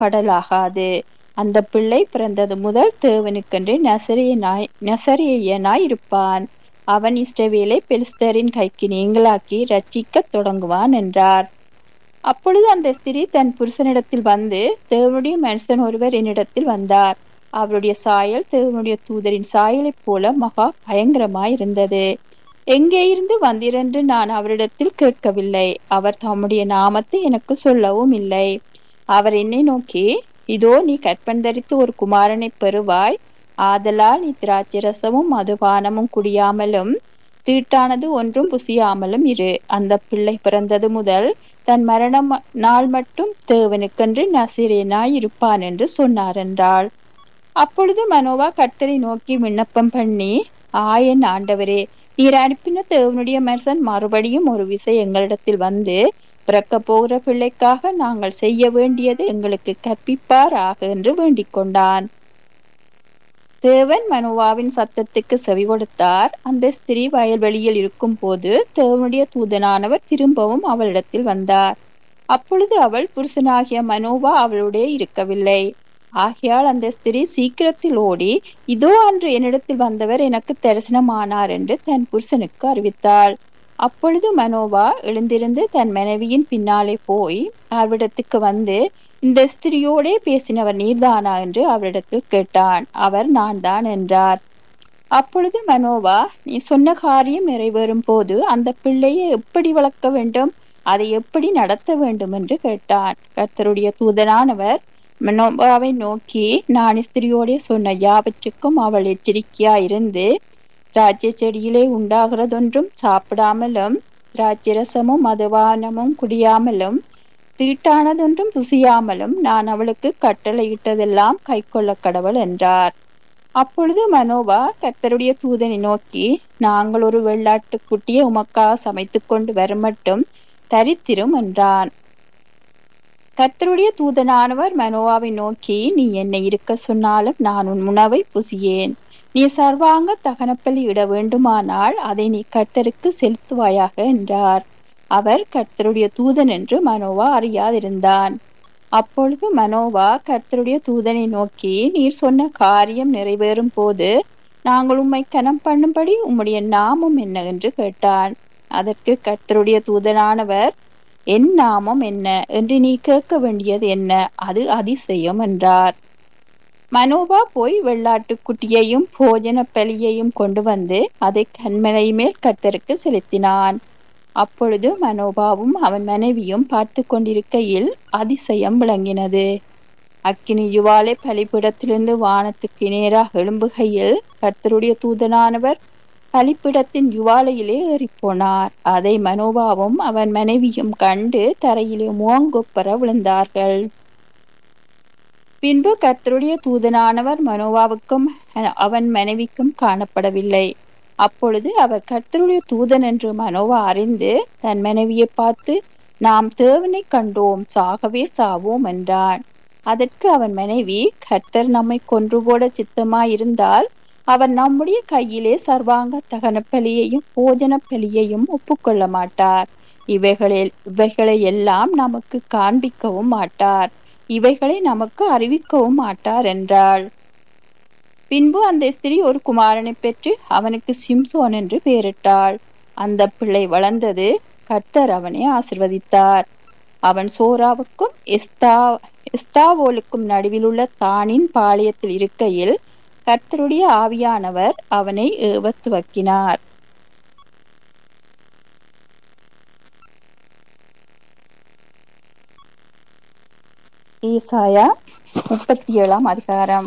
படலாகாது அந்த பிள்ளை பிறந்தது முதல் தேவனுக்கென்று நசரியனாய் நசரியனாய் இருப்பான் அவன் இஷ்டவேலை பெலிஸ்தரின் கைக்கு நீங்களாக்கி ரட்சிக்கத் தொடங்குவான் என்றார் அப்பொழுது அந்த ஸ்திரீ தன் புருஷனிடத்தில் வந்து தேவனுடைய மனுஷன் ஒருவர் என்னிடத்தில் வந்தார் அவருடைய சாயல் தேவனுடைய தூதரின் சாயலைப் போல மகா பயங்கரமாயிருந்தது எங்கே இருந்து வந்திரென்று நான் அவரிடத்தில் கேட்கவில்லை அவர் தம்முடைய நாமத்தை எனக்கு சொல்லவும் இல்லை அவர் என்னை நோக்கி இதோ நீ கற்பந்தரித்து ஒரு குமாரனை பெறுவாய் ஆதலால் நீ திராட்சரசமும் மதுபானமும் குடியாமலும் தீட்டானது ஒன்றும் புசியாமலும் இரு அந்த பிள்ளை பிறந்தது முதல் தன் மரண நாள் மட்டும் தேவனுக்கென்று நசிரேனாய் இருப்பான் என்று சொன்னார் என்றாள் அப்பொழுது மனோவா கர்த்தரை நோக்கி விண்ணப்பம் பண்ணி ஆயன் ஆண்டவரே நீர் அனுப்பின தேவனுடைய மனுஷன் மறுபடியும் ஒரு விசை எங்களிடத்தில் வந்து பிறக்க போகிற பிள்ளைக்காக நாங்கள் செய்ய வேண்டியது எங்களுக்கு கற்பிப்பாராக என்று வேண்டிக் கொண்டான் தேவன் மனோவாவின் சத்தத்துக்கு செவி கொடுத்தார் அந்த ஸ்திரீ வயல்வெளியில் இருக்கும் போது தேவனுடைய தூதனானவர் திரும்பவும் அவளிடத்தில் வந்தார் அப்பொழுது அவள் புருஷனாகிய மனோவா அவளுடைய இருக்கவில்லை ஆகையால் அந்த ஸ்திரீ சீக்கிரத்தில் ஓடி இதோ அன்று என்னிடத்தில் வந்தவர் எனக்கு தரிசனமானார் என்று தன் புருஷனுக்கு அறிவித்தாள் அப்பொழுது மனோவா எழுந்திருந்து தன் மனைவியின் பின்னாலே போய் அவரிடத்துக்கு வந்து இந்த ஸ்திரியோடே பேசினவர் நீர்தானா என்று அவரிடத்தில் கேட்டான் அவர் நான் தான் என்றார் அப்பொழுது மனோவா நீ சொன்ன காரியம் நிறைவேறும் போது அந்த பிள்ளையை எப்படி வளர்க்க வேண்டும் அதை எப்படி நடத்த வேண்டும் என்று கேட்டான் கர்த்தருடைய தூதனானவர் மனோபாவை நோக்கி நான் ஸ்திரியோடே சொன்ன யாவற்றுக்கும் அவள் எச்சரிக்கையா இருந்து திராட்சை செடியிலே உண்டாகிறதொன்றும் சாப்பிடாமலும் திராட்சரசமும் மதுபானமும் குடியாமலும் தீட்டானதொன்றும் புசியாமலும் நான் அவளுக்கு கட்டளையிட்டதெல்லாம் கை கொள்ள கடவுள் என்றார் அப்பொழுது மனோவா கர்த்தருடைய தூதனை நோக்கி நாங்கள் ஒரு வெள்ளாட்டு குட்டியை உமக்காக சமைத்துக் கொண்டு வருமட்டும் தரித்திரும் என்றான் கர்த்தருடைய தூதனானவர் மனோவாவை நோக்கி நீ என்னை இருக்க சொன்னாலும் நான் உன் உணவை புசியேன் நீ சர்வாங்க தகனப்பலி இட வேண்டுமானால் அதை நீ கர்த்தருக்கு செலுத்துவாயாக என்றார் அவர் கர்த்தருடைய தூதன் என்று மனோவா அறியாதிருந்தான் அப்பொழுது மனோவா கர்த்தருடைய தூதனை நோக்கி நீர் சொன்ன காரியம் நிறைவேறும் போது நாங்கள் உம்மை கனம் பண்ணும்படி உம்முடைய நாமம் என்ன என்று கேட்டான் அதற்கு கர்த்தருடைய தூதனானவர் என் நாமம் என்ன என்று நீ கேட்க வேண்டியது என்ன அது அதிசயம் என்றார் மனோபா போய் வெள்ளாட்டு குட்டியையும் போஜன பலியையும் கொண்டு வந்து அதை கண்மலை மேல் கர்த்தருக்கு செலுத்தினான் அப்பொழுது மனோபாவும் அவன் மனைவியும் பார்த்து கொண்டிருக்கையில் அதிசயம் விளங்கினது அக்கினி யுவாலை பலிப்பிடத்திலிருந்து வானத்துக்கு நேராக எழும்புகையில் கர்த்தருடைய தூதனானவர் பலிப்பிடத்தின் யுவாலையிலே ஏறிப்போனார் அதை மனோபாவும் அவன் மனைவியும் கண்டு தரையிலே முவங்கொப்பர விழுந்தார்கள் பின்பு கர்த்தருடைய தூதனானவர் மனோவாவுக்கும் அவன் மனைவிக்கும் காணப்படவில்லை அப்பொழுது அவர் கர்த்தருடைய தூதன் என்று மனோவா அறிந்து தன் மனைவியை பார்த்து நாம் தேவனை கண்டோம் சாகவே சாவோம் என்றான் அதற்கு அவன் மனைவி கர்த்தர் நம்மை கொன்று போட சித்தமாயிருந்தால் அவர் நம்முடைய கையிலே சர்வாங்க தகன பலியையும் போஜன பலியையும் ஒப்புக்கொள்ள மாட்டார் இவைகளில் இவைகளை எல்லாம் நமக்கு காண்பிக்கவும் மாட்டார் இவைகளை நமக்கு அறிவிக்கவும் மாட்டார் என்றாள் பின்பு அந்த ஸ்திரீ ஒரு குமாரனை பெற்று அவனுக்கு சிம்சோன் என்று பெயரிட்டாள் அந்த பிள்ளை வளர்ந்தது கர்த்தர் அவனை ஆசிர்வதித்தார் அவன் சோராவுக்கும் எஸ்தா எஸ்தாவோலுக்கும் நடுவில் உள்ள தானின் பாளையத்தில் இருக்கையில் கர்த்தருடைய ஆவியானவர் அவனை ஏவத் துவக்கினார் ஈசாயா முப்பத்தி ஏழாம் அதிகாரம்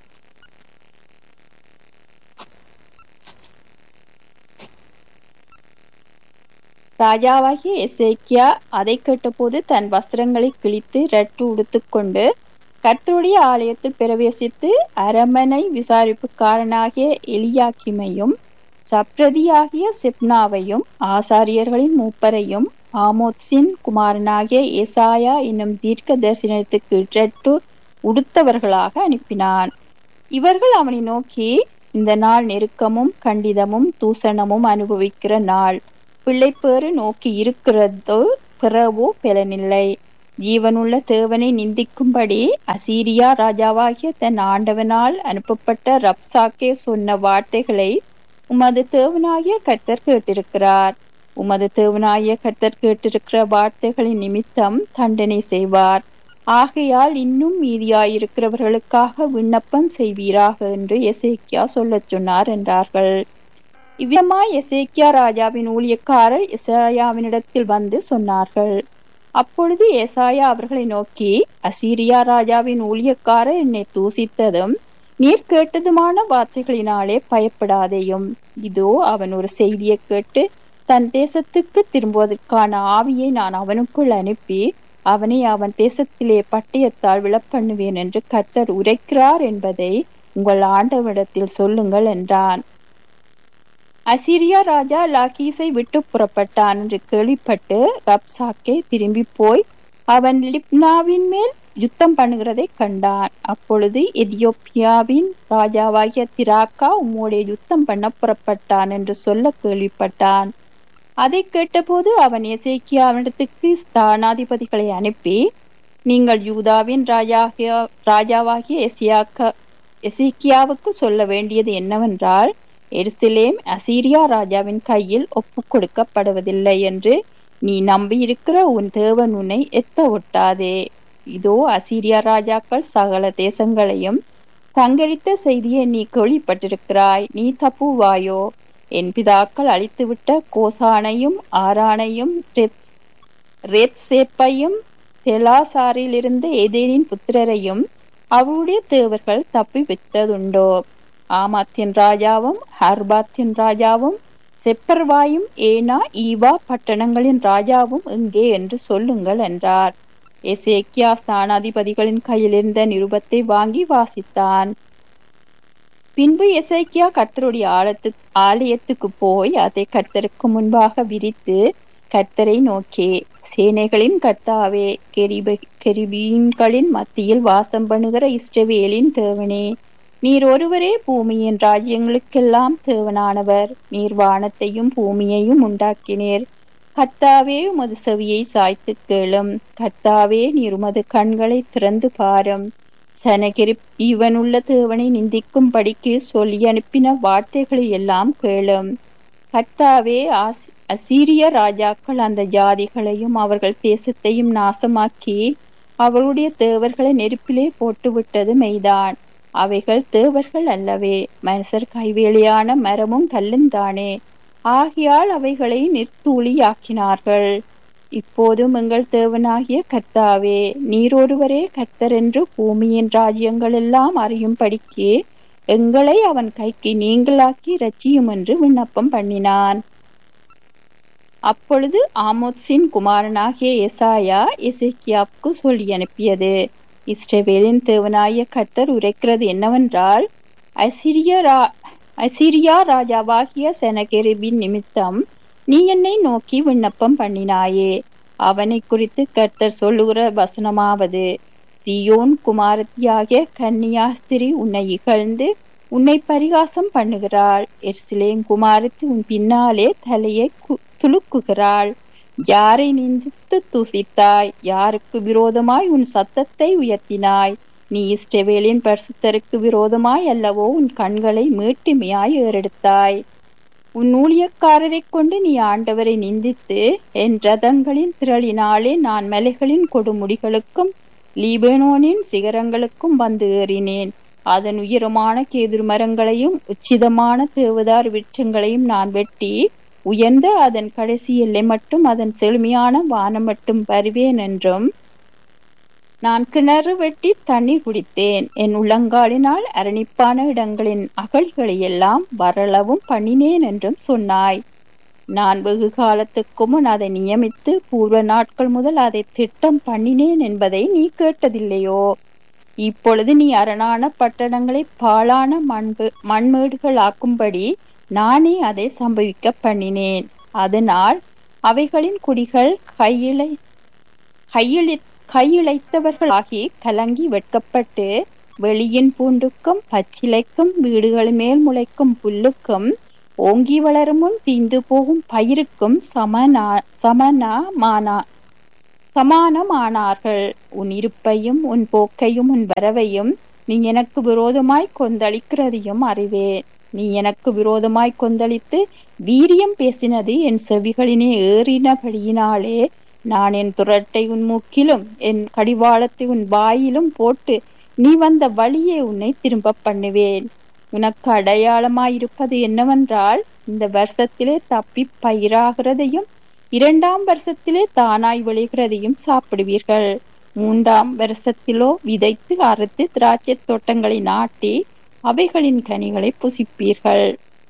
ராஜாவாகிய எசேக்கியா அதை கேட்டபோது தன் வஸ்திரங்களை கிழித்து ரட்டு உடுத்துக்கொண்டு கர்த்தருடைய ஆலயத்தில் பிரவேசித்து அரமனை விசாரிப்புக்காரனாகிய எலியாக்கிமையும் சப்ரதியாகிய செப்னாவையும் ஆசாரியர்களின் மூப்பரையும் ஆமோத்சின் குமாரனாகிய ஏசாயா என்னும் தீர்க்க தரிசனத்துக்கு ரட்டு உடுத்தவர்களாக அனுப்பினான் இவர்கள் அவனை நோக்கி இந்த நாள் நெருக்கமும் கண்டிதமும் தூசணமும் அனுபவிக்கிற நாள் பிள்ளைப்பேறு நோக்கி இருக்கிறதோ பிறவோ பலனில்லை ஜீவனுள்ள தேவனை நிந்திக்கும்படி அசீரியா ராஜாவாகிய தன் ஆண்டவனால் அனுப்பப்பட்ட ரப்சாக்கே சொன்ன வார்த்தைகளை உமது தேவனாகிய கர்த்தர் கேட்டிருக்கிறார் உமது தேவனாகிய கர்த்தர் கேட்டிருக்கிற வார்த்தைகளின் நிமித்தம் தண்டனை செய்வார் ஆகையால் இன்னும் மீதியாயிருக்கிறவர்களுக்காக விண்ணப்பம் செய்வீராக என்று எசேக்கியா சொல்லச் சொன்னார் என்றார்கள் இவ்விதமாய் எசேக்கியா ராஜாவின் ஊழியக்காரர் எசாயாவினிடத்தில் வந்து சொன்னார்கள் அப்பொழுது ஏசாயா அவர்களை நோக்கி அசீரியா ராஜாவின் ஊழியக்காரர் என்னை தூசித்ததும் நீர் கேட்டதுமான வார்த்தைகளினாலே பயப்படாதேயும் இதோ அவன் ஒரு செய்தியை கேட்டு தன் தேசத்துக்கு திரும்புவதற்கான ஆவியை நான் அவனுக்குள் அனுப்பி அவனை அவன் தேசத்திலே பட்டயத்தால் விழப்பண்ணுவேன் என்று கர்த்தர் உரைக்கிறார் என்பதை உங்கள் ஆண்டவரிடத்தில் சொல்லுங்கள் என்றான் அசிரியா ராஜா லாகீஸை விட்டு புறப்பட்டான் என்று கேள்விப்பட்டு ரப்சாக்கே திரும்பி போய் அவன் லிப்னாவின் மேல் யுத்தம் பண்ணுகிறதை கண்டான் அப்பொழுது எதியோப்பியாவின் ராஜாவாகிய திராக்கா உம்மோடைய யுத்தம் பண்ண புறப்பட்டான் என்று சொல்ல கேள்விப்பட்டான் அதை கேட்டபோது அவன் எசேக்கியாவிடத்துக்கு ஸ்தானாதிபதிகளை அனுப்பி நீங்கள் யூதாவின் ராஜாகிய ராஜாவாகிய எசியாக்கா எசேக்கியாவுக்கு சொல்ல வேண்டியது என்னவென்றால் எருசலேம் அசீரியா ராஜாவின் கையில் ஒப்பு கொடுக்கப்படுவதில்லை என்று நீ நம்பியிருக்கிற உன் தேவன் உன்னை எத்த ஒட்டாதே இதோ அசீரியா ராஜாக்கள் சகல தேசங்களையும் சங்கரித்த செய்தியை நீ கேள்விப்பட்டிருக்கிறாய் நீ தப்புவாயோ என் பிதாக்கள் அழித்துவிட்ட கோசானையும் ஆரானையும் ரேத்சேப்பையும் தெலாசாரிலிருந்து ஏதேனின் புத்திரரையும் அவருடைய தேவர்கள் தப்பி வைத்ததுண்டோ ஆமாத்தின் ராஜாவும் ஹர்பாத்தின் ராஜாவும் செப்பர்வாயும் ஏனா ஈவா பட்டணங்களின் ராஜாவும் எங்கே என்று சொல்லுங்கள் என்றார் எசேக்கியா ஸ்தானாதிபதிகளின் கையிலிருந்த நிருபத்தை வாங்கி வாசித்தான் பின்பு எசேக்கியா கர்த்தருடைய ஆலத்து ஆலயத்துக்கு போய் அதை கர்த்தருக்கு முன்பாக விரித்து கர்த்தரை நோக்கி சேனைகளின் கர்த்தாவே கெரிப கெரிபீன்களின் மத்தியில் வாசம் பண்ணுகிற இஷ்டவேலின் தேவனே நீர் ஒருவரே பூமியின் ராஜ்யங்களுக்கெல்லாம் தேவனானவர் நீர் வானத்தையும் பூமியையும் உண்டாக்கினீர் கர்த்தாவே உமது செவியை சாய்த்து கேளும் கர்த்தாவே நீர் உமது கண்களை திறந்து பாரும் சனகிரி இவனுள்ள தேவனை நிந்திக்கும் படிக்கு சொல்லி அனுப்பின வார்த்தைகளை எல்லாம் கேளும் கர்த்தாவே அசீரிய ராஜாக்கள் அந்த ஜாதிகளையும் அவர்கள் தேசத்தையும் நாசமாக்கி அவருடைய தேவர்களை நெருப்பிலே போட்டுவிட்டது மெய்தான் அவைகள் தேவர்கள் அல்லவே மனுஷர் கைவேலியான மரமும் கல்லுந்தானே ஆகையால் அவைகளை நிர்த்தூளியாக்கினார்கள் இப்போதும் எங்கள் தேவனாகிய கர்த்தாவே நீர் ஒருவரே கர்த்தர் என்று பூமியின் ராஜ்யங்கள் எல்லாம் அறியும்படிக்கு எங்களை அவன் கைக்கு நீங்களாக்கி ரச்சியும் என்று விண்ணப்பம் பண்ணினான் அப்பொழுது ஆமோத்ஸின் குமாரனாகிய எசாயா எசேக்கியாவுக்கு சொல்லி அனுப்பியது இஸ்ரவேலின் தேவனாய கர்த்தர் உரைக்கிறது என்னவென்றால் அசிரியா அசிரியா ராஜாவாகிய செனகெரிபின் நிமித்தம் நீ என்னை நோக்கி விண்ணப்பம் பண்ணினாயே அவனை குறித்து கர்த்தர் சொல்லுகிற வசனமாவது சியோன் குமாரத்தியாகிய கன்னியாஸ்திரி உன்னை இகழ்ந்து உன்னை பரிகாசம் பண்ணுகிறாள் எர்சிலேம் குமாரத்தி உன் பின்னாலே தலையை துலுக்குகிறாள் யாரை நிந்தித்து தூசித்தாய் யாருக்கு விரோதமாய் உன் சத்தத்தை உயர்த்தினாய் நீ இஷ்டவேலின் பரிசுத்தருக்கு விரோதமாய் அல்லவோ உன் கண்களை மீட்டுமையாய் ஏறெடுத்தாய் உன் ஊழியக்காரரை கொண்டு நீ ஆண்டவரை நிந்தித்து என் ரதங்களின் திரளினாலே நான் மலைகளின் கொடுமுடிகளுக்கும் லீபனோனின் சிகரங்களுக்கும் வந்து ஏறினேன் அதன் உயரமான கேதுரு மரங்களையும் உச்சிதமான தேவதார் விருட்சங்களையும் நான் வெட்டி உயர்ந்த அதன் கடைசி எல்லை மட்டும் அதன் செழுமையான வானம் மட்டும் வருவேன் என்றும் நான் கிணறு வெட்டி தண்ணீர் குடித்தேன் என் உள்ளங்காலினால் அரணிப்பான இடங்களின் அகழ்களை எல்லாம் வரளவும் பண்ணினேன் என்றும் சொன்னாய் நான் வெகு காலத்துக்கு முன் அதை நியமித்து பூர்வ நாட்கள் முதல் அதை திட்டம் பண்ணினேன் என்பதை நீ கேட்டதில்லையோ இப்பொழுது நீ அரணான பட்டணங்களை பாழான மண்பு மண்மேடுகள் ஆக்கும்படி நானே அதை சம்பவிக்க பண்ணினேன் அதனால் அவைகளின் குடிகள் கையிலை கையிழி கையிழைத்தவர்களாகி கலங்கி வெட்கப்பட்டு வெளியின் பூண்டுக்கும் பச்சிலைக்கும் வீடுகள் மேல் முளைக்கும் புல்லுக்கும் ஓங்கி வளரும் முன் தீந்து போகும் பயிருக்கும் சமனா சமனா மானா சமானமானார்கள் உன் இருப்பையும் உன் போக்கையும் உன் வரவையும் நீ எனக்கு விரோதமாய் கொந்தளிக்கிறதையும் அறிவேன் நீ எனக்கு விரோதமாய் கொந்தளித்து வீரியம் பேசினது என் செவிகளினே ஏறினபடியினாலே நான் என் துரட்டை உன் மூக்கிலும் என் கடிவாளத்தை உன் வாயிலும் போட்டு நீ வந்த வழியே உன்னை திரும்ப பண்ணுவேன் உனக்கு அடையாளமாயிருப்பது என்னவென்றால் இந்த வருஷத்திலே தப்பி பயிராகிறதையும் இரண்டாம் வருஷத்திலே தானாய் விளைகிறதையும் சாப்பிடுவீர்கள் மூன்றாம் வருஷத்திலோ விதைத்து அறுத்து திராட்சை தோட்டங்களை நாட்டி அவைகளின் கனிகளை புசிப்பீர்கள்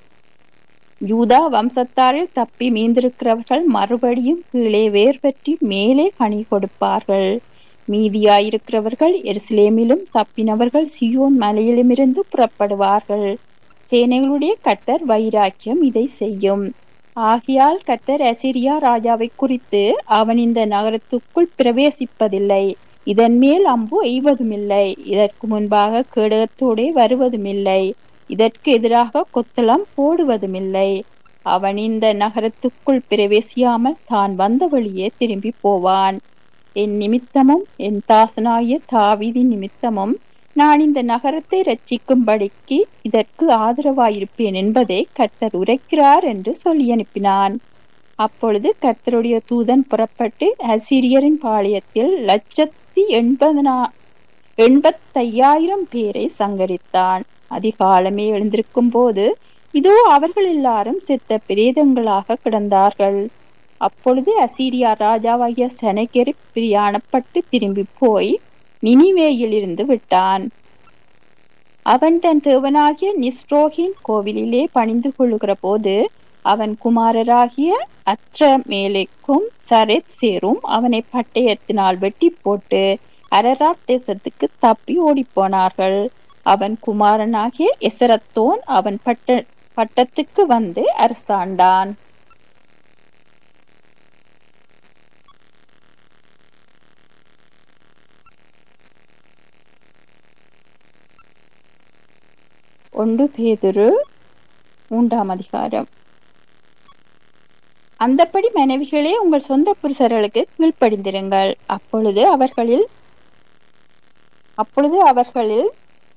யூதா வம்சத்தாரில் தப்பி மீந்திருக்கிறவர்கள் மறுபடியும் கீழே வேர் பற்றி மேலே கனி கொடுப்பார்கள் மீதியாயிருக்கிறவர்கள் எருசலேமிலும் தப்பினவர்கள் சியோன் மலையிலுமிருந்து புறப்படுவார்கள் சேனைகளுடைய கட்டர் வைராக்கியம் இதை செய்யும் ஆகையால் கத்தர் அசிரியா ராஜாவை குறித்து அவன் இந்த நகரத்துக்குள் பிரவேசிப்பதில்லை இதன் மேல் அம்பு எய்வதுமில்லை இதற்கு முன்பாக கேடகத்தோடே வருவதுமில்லை இதற்கு எதிராக கொத்தளம் போடுவதுமில்லை அவன் இந்த நகரத்துக்குள் பிரவேசியாமல் தான் வந்த வழியே திரும்பி போவான் என் நிமித்தமும் என் தாசனாகிய தாவிதி நிமித்தமும் நான் இந்த நகரத்தை ரட்சிக்கும்படிக்கு இதற்கு ஆதரவாயிருப்பேன் என்பதை கர்த்தர் உரைக்கிறார் என்று சொல்லி அனுப்பினான் அப்பொழுது கர்த்தருடைய தூதன் புறப்பட்டு அசிரியரின் பாளையத்தில் லட்சத்தி எண்பதனா எண்பத்தையாயிரம் பேரை சங்கரித்தான் அதிகாலமே எழுந்திருக்கும் போது இதோ அவர்கள் எல்லாரும் செத்த பிரேதங்களாக கிடந்தார்கள் அப்பொழுது அசீரியா ராஜாவாகிய செனகெரி பிரியாணப்பட்டு திரும்பி போய் நினிவேயில் இருந்து விட்டான் அவன் தன் தேவனாகிய நிஸ்ரோகின் கோவிலிலே பணிந்து கொள்ளுகிற போது அவன் குமாரராகிய அத்ரமேலைக்கும் சரத் சேரும் அவனை பட்டயத்தினால் வெட்டி போட்டு அரராத் தேசத்துக்கு தப்பி ஓடிப்போனார்கள் அவன் குமாரனாகிய எசரத்தோன் அவன் பட்ட பட்டத்துக்கு வந்து அரசாண்டான் ஒன்று பேதுரு மூன்றாம் அதிகாரம் அந்தப்படி மனைவிகளே உங்கள் சொந்த புருஷர்களுக்கு கீழ்ப்படிந்திருங்கள் அப்பொழுது அவர்களில் அப்பொழுது அவர்களில்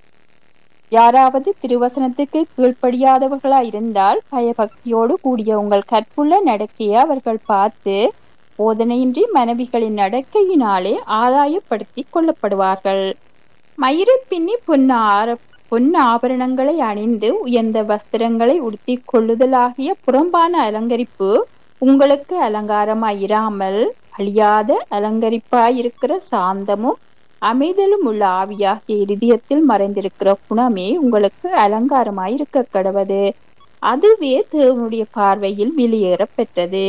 யாராவது திருவசனத்துக்கு கீழ்ப்படியாதவர்களா இருந்தால் பயபக்தியோடு கூடிய உங்கள் கற்புள்ள நடக்கையை அவர்கள் பார்த்து போதனையின்றி மனைவிகளின் நடக்கையினாலே ஆதாயப்படுத்தி கொள்ளப்படுவார்கள் மயிரை பின்னி பொன்ன ஆர பொன் ஆபரணங்களை அணிந்து உயர்ந்த வஸ்திரங்களை உடுத்தி கொள்ளுதலாகிய புறம்பான அலங்கரிப்பு உங்களுக்கு அலங்காரமாயிராமல் அழியாத அலங்கரிப்பாயிருக்கிற சாந்தமும் அமைதலும் உள்ள ஆவியாகிய இருதயத்தில் மறைந்திருக்கிற குணமே உங்களுக்கு அலங்காரமாயிருக்க கடவது அதுவே தேவனுடைய பார்வையில் வெளியேற பெற்றது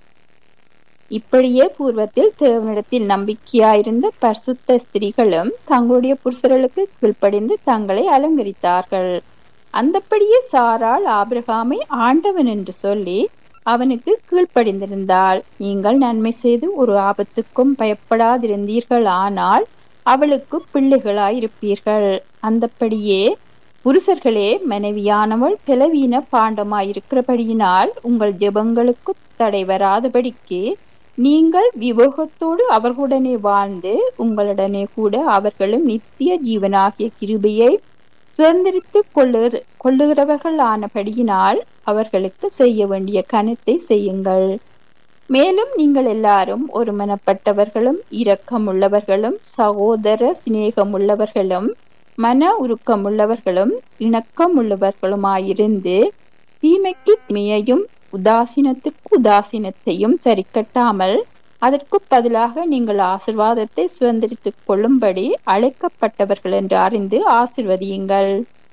இப்படியே பூர்வத்தில் தேவனிடத்தில் நம்பிக்கையாயிருந்த பரிசுத்த ஸ்திரீகளும் தங்களுடைய புருஷர்களுக்கு கீழ்ப்படிந்து தங்களை அலங்கரித்தார்கள் அந்தப்படியே சாராள் ஆபிரகாமை ஆண்டவன் என்று சொல்லி அவனுக்கு கீழ்ப்படிந்திருந்தாள் நீங்கள் நன்மை செய்து ஒரு ஆபத்துக்கும் பயப்படாதிருந்தீர்கள் ஆனால் அவளுக்கு பிள்ளைகளாயிருப்பீர்கள் அந்தப்படியே புருஷர்களே மனைவியானவள் பிளவீன பாண்டமாயிருக்கிறபடியினால் உங்கள் ஜெபங்களுக்கு தடை வராதபடிக்கு நீங்கள் விவேகத்தோடு அவர்களுடனே வாழ்ந்து உங்களுடனே கூட அவர்களும் நித்திய ஜீவனாகிய கிருபையை சுதந்திரித்து கொள்ளு கொள்ளுகிறவர்கள் ஆனபடியினால் அவர்களுக்கு செய்ய வேண்டிய கணத்தை செய்யுங்கள் மேலும் நீங்கள் எல்லாரும் ஒருமனப்பட்டவர்களும் இரக்கமுள்ளவர்களும் சகோதர சிநேகமுள்ளவர்களும் மன உருக்கமுள்ளவர்களும் இணக்கமுள்ளவர்களுமாயிருந்து தீமைக்கு தீமையையும் உதாசீனத்துக்கு உதாசீனத்தையும் சரிக்கட்டாமல் அதற்கு பதிலாக நீங்கள் ஆசிர்வாதத்தை சுதந்திரித்துக் கொள்ளும்படி அழைக்கப்பட்டவர்கள் என்று அறிந்து ஆசிர்வதியுங்கள்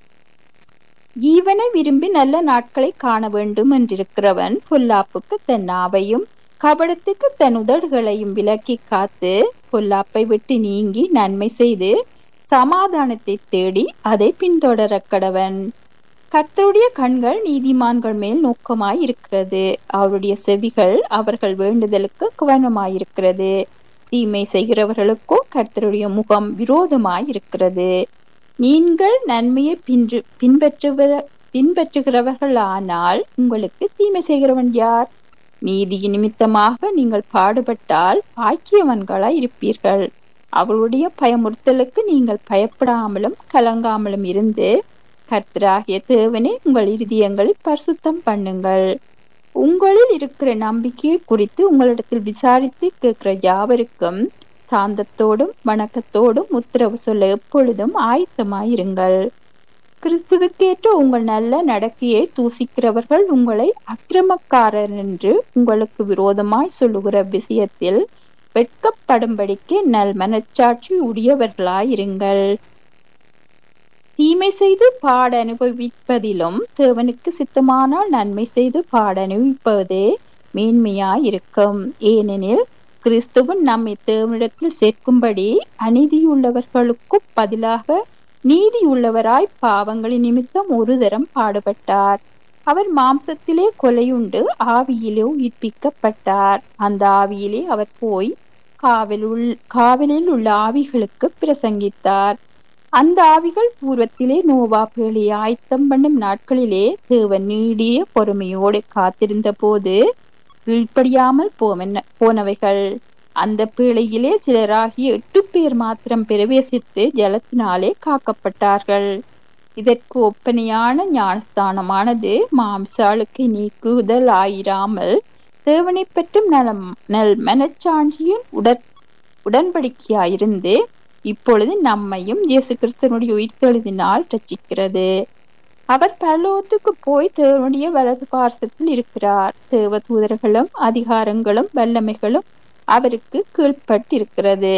ஜீவனை விரும்பி நல்ல நாட்களை காண வேண்டும் என்றிருக்கிறவன் பொல்லாப்புக்கு தன் நாவையும் கபடத்துக்கு தன் உதடுகளையும் விலக்கி காத்து பொல்லாப்பை விட்டு நீங்கி நன்மை செய்து சமாதானத்தை தேடி அதை பின்தொடர கடவன் கர்த்தருடைய கண்கள் நீதிமான்கள் மேல் நோக்கமாய் இருக்கிறது அவருடைய செவிகள் அவர்கள் வேண்டுதலுக்கு கவனமாயிருக்கிறது தீமை செய்கிறவர்களுக்கோ கர்த்தருடைய முகம் விரோதமாய் இருக்கிறது நீங்கள் நன்மையை பின்று பின்பற்றுகிற பின்பற்றுகிறவர்கள் ஆனால் உங்களுக்கு தீமை செய்கிறவன் யார் நீதி நிமித்தமாக நீங்கள் பாடுபட்டால் பாக்கியவன்களாய் இருப்பீர்கள் அவளுடைய பயமுறுத்தலுக்கு நீங்கள் பயப்படாமலும் கலங்காமலும் இருந்து கர்த்தராகிய தேவனே உங்கள் இருதயங்களை பரிசுத்தம் பண்ணுங்கள் உங்களில் இருக்கிற நம்பிக்கையை குறித்து உங்களிடத்தில் விசாரித்து கேட்கிற யாவருக்கும் சாந்தத்தோடும் வணக்கத்தோடும் உத்தரவு சொல்ல எப்பொழுதும் ஆயத்தமாயிருங்கள் கிறிஸ்துவுக்கேற்ற உங்கள் நல்ல நடக்கையை தூசிக்கிறவர்கள் உங்களை அக்கிரமக்காரர் என்று உங்களுக்கு விரோதமாய் சொல்லுகிற விஷயத்தில் வெட்கப்படும்படிக்கு நல் மனச்சாட்சி உடையவர்களாயிருங்கள் தீமை செய்து பாட அனுபவிப்பதிலும் தேவனுக்கு சித்தமானால் நன்மை செய்து பாட அனுபவிப்பதே மேன்மையாயிருக்கும் ஏனெனில் கிறிஸ்துவன் நம்மை தேவனிடத்தில் சேர்க்கும்படி அநீதியுள்ளவர்களுக்கு பதிலாக நீதியுள்ளவராய் பாவங்களின் நிமித்தம் ஒரு தரம் பாடுபட்டார் அவர் மாம்சத்திலே கொலையுண்டு ஆவியிலே உயிர்ப்பிக்கப்பட்டார் அந்த ஆவியிலே அவர் போய் காவலுள் காவலில் உள்ள ஆவிகளுக்கு பிரசங்கித்தார் அந்த ஆவிகள் பூர்வத்திலே நோவா பேழி ஆயத்தம் பண்ணும் நாட்களிலே தேவன் நீடிய பொறுமையோடு காத்திருந்த போது கீழ்ப்படியாமல் போவன போனவைகள் அந்த பேழையிலே சிலராகிய எட்டு பேர் மாத்திரம் பிரவேசித்து ஜலத்தினாலே காக்கப்பட்டார்கள் இதற்கு ஒப்பனையான ஞானஸ்தானமானது மாம்சாளுக்கு நீக்குதல் ஆயிராமல் தேவனை பற்றும் நலம் நல் மனச்சாட்சியின் உடன் உடன்படிக்கையாயிருந்து இப்பொழுது நம்மையும் இயேசு கிறிஸ்தனுடைய உயிர்த்தெழுதினால் ரச்சிக்கிறது அவர் பரலோகத்துக்கு போய் தேவனுடைய வலது பார்சத்தில் இருக்கிறார் தேவ தூதர்களும் அதிகாரங்களும் வல்லமைகளும் அவருக்கு கீழ்பட்டிருக்கிறது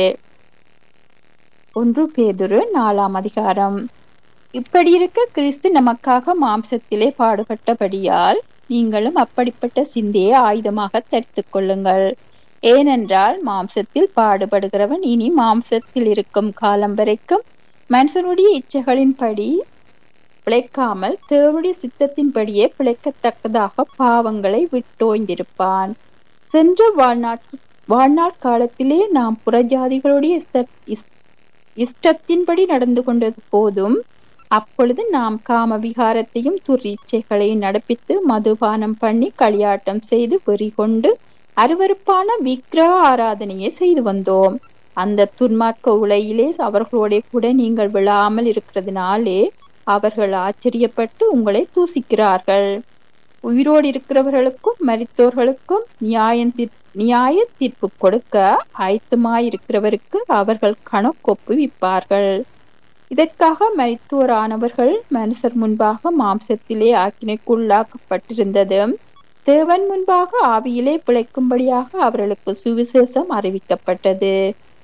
ஒன்று பேதுரு நாலாம் அதிகாரம் இப்படி இருக்க கிறிஸ்து நமக்காக மாம்சத்திலே பாடுபட்டபடியால் நீங்களும் அப்படிப்பட்ட சிந்தையை ஆயுதமாக தரித்துக் கொள்ளுங்கள் ஏனென்றால் மாம்சத்தில் பாடுபடுகிறவன் இனி மாம்சத்தில் இருக்கும் காலம் வரைக்கும் மனுஷனுடைய இச்சைகளின்படி பிழைக்காமல் தேவனுடைய சித்தத்தின்படியே பிழைக்கத்தக்கதாக பாவங்களை விட்டோய்ந்திருப்பான் சென்ற வாழ்நாட் வாழ்நாள் காலத்திலே நாம் புறஜாதிகளுடைய இஷ்டத்தின்படி நடந்து கொண்டது போதும் அப்பொழுது நாம் காம விகாரத்தையும் துரிச்சைகளையும் நடப்பித்து மதுபானம் பண்ணி களியாட்டம் செய்து வெறி கொண்டு அருவருப்பான விக்கிரக ஆராதனையை செய்து வந்தோம் அந்த துன்மார்க்க உலையிலே அவர்களோட கூட நீங்கள் விழாமல் இருக்கிறதுனாலே அவர்கள் ஆச்சரியப்பட்டு உங்களை தூசிக்கிறார்கள் உயிரோடு இருக்கிறவர்களுக்கும் மரித்தோர்களுக்கும் நியாயம் நியாய தீர்ப்பு கொடுக்க ஆயத்தமாயிருக்கிறவருக்கு அவர்கள் கணக்கொப்புவிப்பார்கள் இதற்காக மரித்தோரானவர்கள் மனுஷர் முன்பாக மாம்சத்திலே ஆக்கினைக்குள்ளாக்கப்பட்டிருந்தது தேவன் முன்பாக ஆவியிலே பிழைக்கும்படியாக அவர்களுக்கு சுவிசேஷம் அறிவிக்கப்பட்டது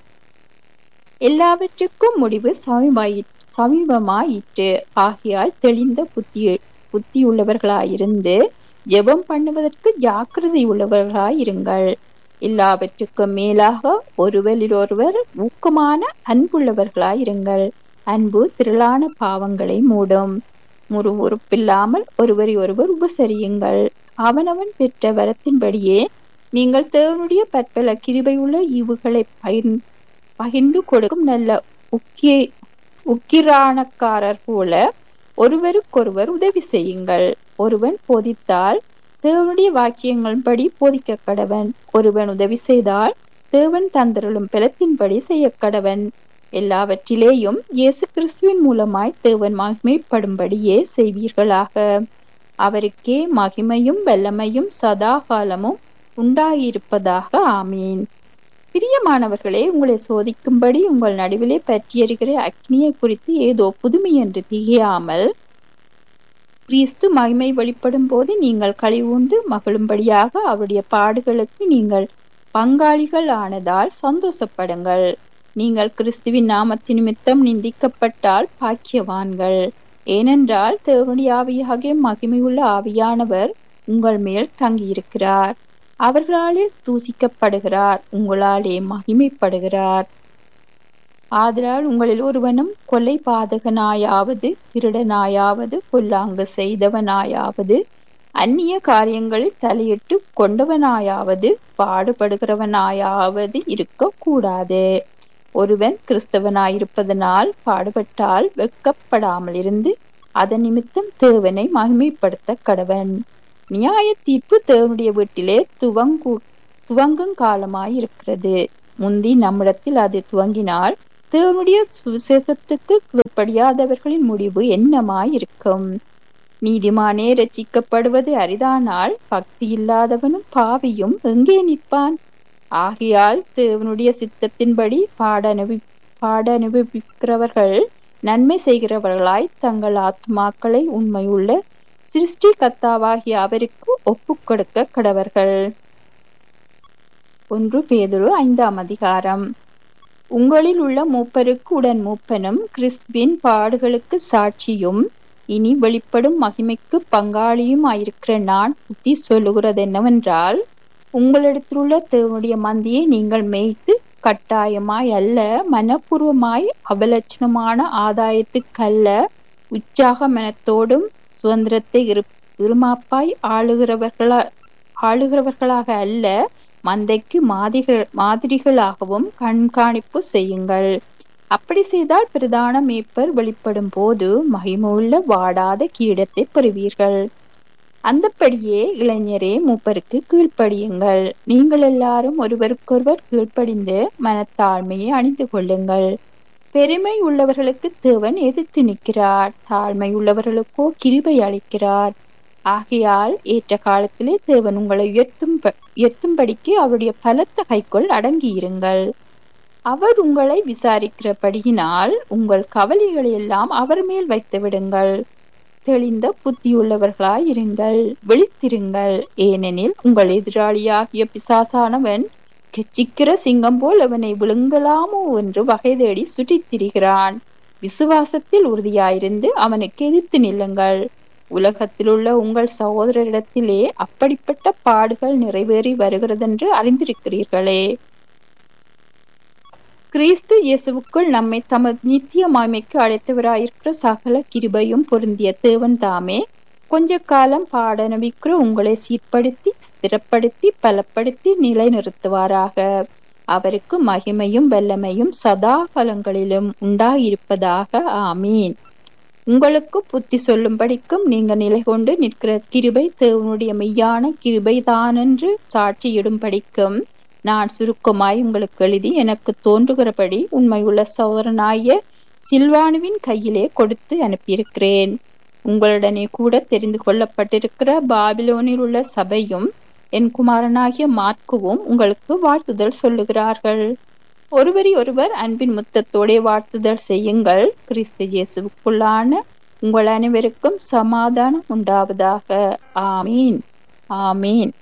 எல்லாவற்றுக்கும் முடிவு சமீபாயி சமீபமாயிற்று ஆகையால் தெளிந்த புத்தி புத்தியுள்ளவர்களாயிருந்து ஜெபம் பண்ணுவதற்கு ஜாக்கிரதை உள்ளவர்களாயிருங்கள் எல்லாவற்றுக்கும் மேலாக ஒருவரிலொருவர் ஊக்கமான அன்புள்ளவர்களாயிருங்கள் அன்பு திரளான பாவங்களை மூடும் முறுமுறுப்பில்லாமல் ஒருவரை ஒருவர் உபசரியுங்கள் அவனவன் பெற்ற வரத்தின்படியே நீங்கள் தேவனுடைய பற்பல கிருபையுள்ள ஈவுகளை பகிர் பகிர்ந்து கொடுக்கும் நல்ல உக்கிய உக்கிரானக்காரர் போல ஒருவருக்கொருவர் உதவி செய்யுங்கள் ஒருவன் போதித்தால் தேவனுடைய வாக்கியங்களின்படி போதிக்க கடவன் ஒருவன் உதவி செய்தால் தேவன் தந்தருளும் பலத்தின்படி செய்ய கடவன் எல்லாவற்றிலேயும் இயேசு கிறிஸ்துவின் மூலமாய் தேவன் மகிமைப்படும்படியே செய்வீர்களாக அவருக்கே மகிமையும் வல்லமையும் சதா காலமும் உண்டாகியிருப்பதாக ஆமீன் பிரியமானவர்களே உங்களை சோதிக்கும்படி உங்கள் நடுவிலே பற்றியறிகிற அக்னியை குறித்து ஏதோ புதுமை என்று திகையாமல் கிறிஸ்து மகிமை வெளிப்படும் போது நீங்கள் கழிவுண்டு மகிழும்படியாக அவருடைய பாடுகளுக்கு நீங்கள் பங்காளிகள் ஆனதால் சந்தோஷப்படுங்கள் நீங்கள் கிறிஸ்துவின் நாமத்து நிமித்தம் நிந்திக்கப்பட்டால் பாக்கியவான்கள் ஏனென்றால் தேவனுடைய ஆவியாகிய மகிமையுள்ள ஆவியானவர் உங்கள் மேல் தங்கியிருக்கிறார் அவர்களாலே தூசிக்கப்படுகிறார் உங்களாலே மகிமைப்படுகிறார் ஆதலால் உங்களில் ஒருவனும் கொலை பாதகனாயாவது திருடனாயாவது பொல்லாங்கு செய்தவனாயாவது அந்நிய காரியங்களில் தலையிட்டு கொண்டவனாயாவது பாடுபடுகிறவனாயாவது இருக்க கூடாது ஒருவன் கிறிஸ்தவனாயிருப்பதனால் பாடுபட்டால் வெக்கப்படாமல் இருந்து அதன் நிமித்தம் தேவனை மகிமைப்படுத்த கடவன் நியாய தீர்ப்பு தேவனுடைய வீட்டிலே துவங்கு துவங்கும் காலமாயிருக்கிறது முந்தி நம்மிடத்தில் அது துவங்கினால் தேவனுடைய சுவிசேஷத்துக்கு கீழ்ப்படியாதவர்களின் முடிவு என்னமாயிருக்கும் நீதிமானே ரட்சிக்கப்படுவது அரிதானால் பக்தி இல்லாதவனும் பாவியும் எங்கே நிற்பான் ஆகையால் தேவனுடைய சித்தத்தின்படி பாடனுபி பாட அனுபவிக்கிறவர்கள் நன்மை செய்கிறவர்களாய் தங்கள் ஆத்மாக்களை உண்மையுள்ள சிருஷ்டி கத்தாவாகிய அவருக்கு ஒப்புக் கொடுக்க கடவர்கள் ஒன்று பேதுரு ஐந்தாம் அதிகாரம் உங்களில் உள்ள மூப்பருக்கு உடன் மூப்பனும் கிறிஸ்துவின் பாடுகளுக்கு சாட்சியும் இனி வெளிப்படும் மகிமைக்கு பங்காளியும் ஆயிருக்கிற நான் புத்தி சொல்லுகிறது என்னவென்றால் உங்களிடத்திலுள்ள தேவனுடைய மந்தியை நீங்கள் மேய்த்து கட்டாயமாய் அல்ல மனப்பூர்வமாய் அபலட்சணமான ஆதாயத்துக்கல்ல உற்சாக மனத்தோடும் சுதந்திரத்தை இரு இருமாப்பாய் ஆளுகிறவர்களா ஆளுகிறவர்களாக அல்ல மந்தைக்கு மாதிகள் மாதிரிகளாகவும் கண்காணிப்பு செய்யுங்கள் அப்படி செய்தால் பிரதான மேய்ப்பர் வெளிப்படும் போது மகிமுள்ள வாடாத கீடத்தை பெறுவீர்கள் அந்தப்படியே இளைஞரே மூப்பருக்கு கீழ்ப்படியுங்கள் நீங்கள் எல்லாரும் ஒருவருக்கொருவர் கீழ்ப்படிந்து மனத்தாழ்மையை அணிந்து கொள்ளுங்கள் பெருமை உள்ளவர்களுக்கு தேவன் எதிர்த்து நிற்கிறார் தாழ்மை உள்ளவர்களுக்கோ கிருபை அளிக்கிறார் ஆகையால் ஏற்ற காலத்திலே தேவன் உங்களை உயர்த்தும் உயர்த்தும்படிக்கு அவருடைய பலத்த கைக்குள் அடங்கியிருங்கள் அவர் உங்களை விசாரிக்கிறபடியினால் உங்கள் கவலைகளை எல்லாம் அவர் மேல் வைத்து விடுங்கள் தெளிந்த புத்தியுள்ளவர்களாய் இருங்கள் விழித்திருங்கள் ஏனெனில் உங்கள் எதிராளியாகிய பிசாசானவன் கெச்சிக்கிற சிங்கம் போல் அவனை விழுங்கலாமோ என்று வகை தேடி சுற்றித் திரிகிறான் விசுவாசத்தில் உறுதியாயிருந்து அவனுக்கு எதிர்த்து நில்லுங்கள் உலகத்தில் உள்ள உங்கள் சகோதரரிடத்திலே அப்படிப்பட்ட பாடுகள் நிறைவேறி வருகிறதென்று அறிந்திருக்கிறீர்களே கிறிஸ்து இயேசுவுக்குள் நம்மை தமது நித்திய மாய்மைக்கு அழைத்தவராயிருக்கிற சகல கிருபையும் பொருந்திய தேவன் தாமே கொஞ்ச காலம் பாடநபிக்கிற உங்களை சீர்படுத்தி ஸ்திரப்படுத்தி பலப்படுத்தி நிலைநிறுத்துவாராக அவருக்கு மகிமையும் வல்லமையும் சதா காலங்களிலும் உண்டாயிருப்பதாக ஆமீன் உங்களுக்கு புத்தி சொல்லும்படிக்கும் நீங்க நிலை கொண்டு நிற்கிற கிருபை தேவனுடைய மெய்யான கிருபை தானென்று சாட்சியிடும்படிக்கும் நான் சுருக்கமாய் உங்களுக்கு எழுதி எனக்கு தோன்றுகிறபடி உண்மையுள்ள சோதரனாய சில்வானுவின் கையிலே கொடுத்து அனுப்பியிருக்கிறேன் உங்களுடனே கூட தெரிந்து கொள்ளப்பட்டிருக்கிற பாபிலோனில் உள்ள சபையும் என் குமாரனாகிய மார்க்குவும் உங்களுக்கு வாழ்த்துதல் சொல்லுகிறார்கள் ஒருவரி ஒருவர் அன்பின் முத்தத்தோட வாழ்த்துதல் செய்யுங்கள் கிறிஸ்து இயேசுவுக்குள்ளான உங்கள் அனைவருக்கும் சமாதானம் உண்டாவதாக ஆமீன் ஆமீன்